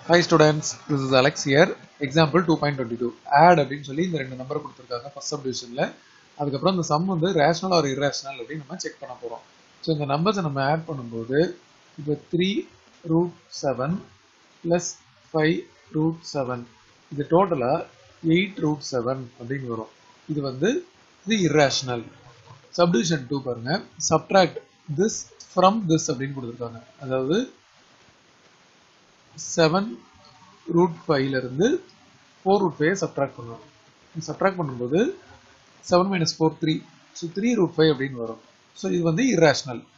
high students this is Alex here example two point twenty two add அப்படின்னு சொல்லி இந்த ரெண்டு நம்பர் கொடுத்துருக்காங்க ஃபர்ஸ்ட் சப்டிவிஷனில் அதுக்கப்புறம் இந்த சம் வந்து ரேஷனல் ஆர் இரேஷனல் அப்படின்னு நம்ம செக் பண்ண போகிறோம் ஸோ இந்த நம்பர்ஸை நம்ம ஆட் பண்ணும்போது இப்போ three root seven plus five root seven இது டோட்டலாக எயிட் ரூட் செவன் அப்படின்னு வரும் இது வந்து இது இரேஷனல் சப்டிவிஷன் டூ பாருங்க சப்ட்ராக்ட் திஸ் ஃப்ரம் திஸ் அப்படின்னு கொடுத்துருக்காங்க அதாவது செவன் ரூட் ஃபைவ்ல இருந்து ஃபோர் ரூட் ஃபைவ் சப்ட்ராக்ட் பண்ணுவோம் சப்ட்ராக்ட் பண்ணும்போது seven minus four three so three root five அப்படின்னு வரும் ஸோ இது வந்து இரேஷனல்